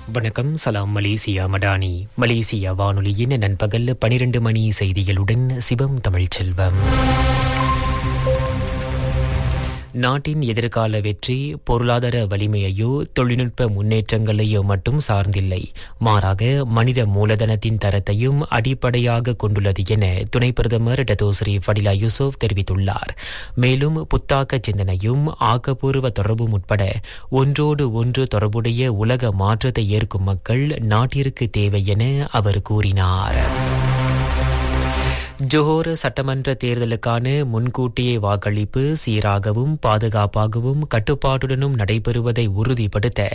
வணக்கம் சலாம் Malaysia Madani Malaysia வானொலியின் நண்பகல் பனிரெண்டு மணி செய்திகளுடன் சிவம் தமிழ்ச்செல்வம் நாட்டின் எதிர்கால வெற்றி பொருளாதார வலிமையையோ தொழில்நுட்ப முன்னேற்றங்களையோ மட்டும் சார்ந்தில்லை மாறாக மனித மூலதனத்தின் தரத்தையும் அடிப்படையாக கொண்டுள்ளது என துணை பிரதமர் டத்தோஸ்ரீ ஃபடிலா யூசுப் தெரிவித்துள்ளார் மேலும் புத்தாக்க சிந்தனையும் ஆக்கப்பூர்வ தொடர்பும் உட்பட ஒன்றோடு ஒன்று தொடர்புடைய உலக மாற்றத்தை ஏற்கும் மக்கள் நாட்டிற்கு தேவை என அவர் கூறினார் ஜோஹர் சட்டமன்ற தேர்தலுக்கான முன்கூட்டியே வாக்களிப்பு சீராகவும் பாதுகாப்பாகவும் கட்டுப்பாட்டுடனும் நடைபெறுவதை உறுதிப்படுத்த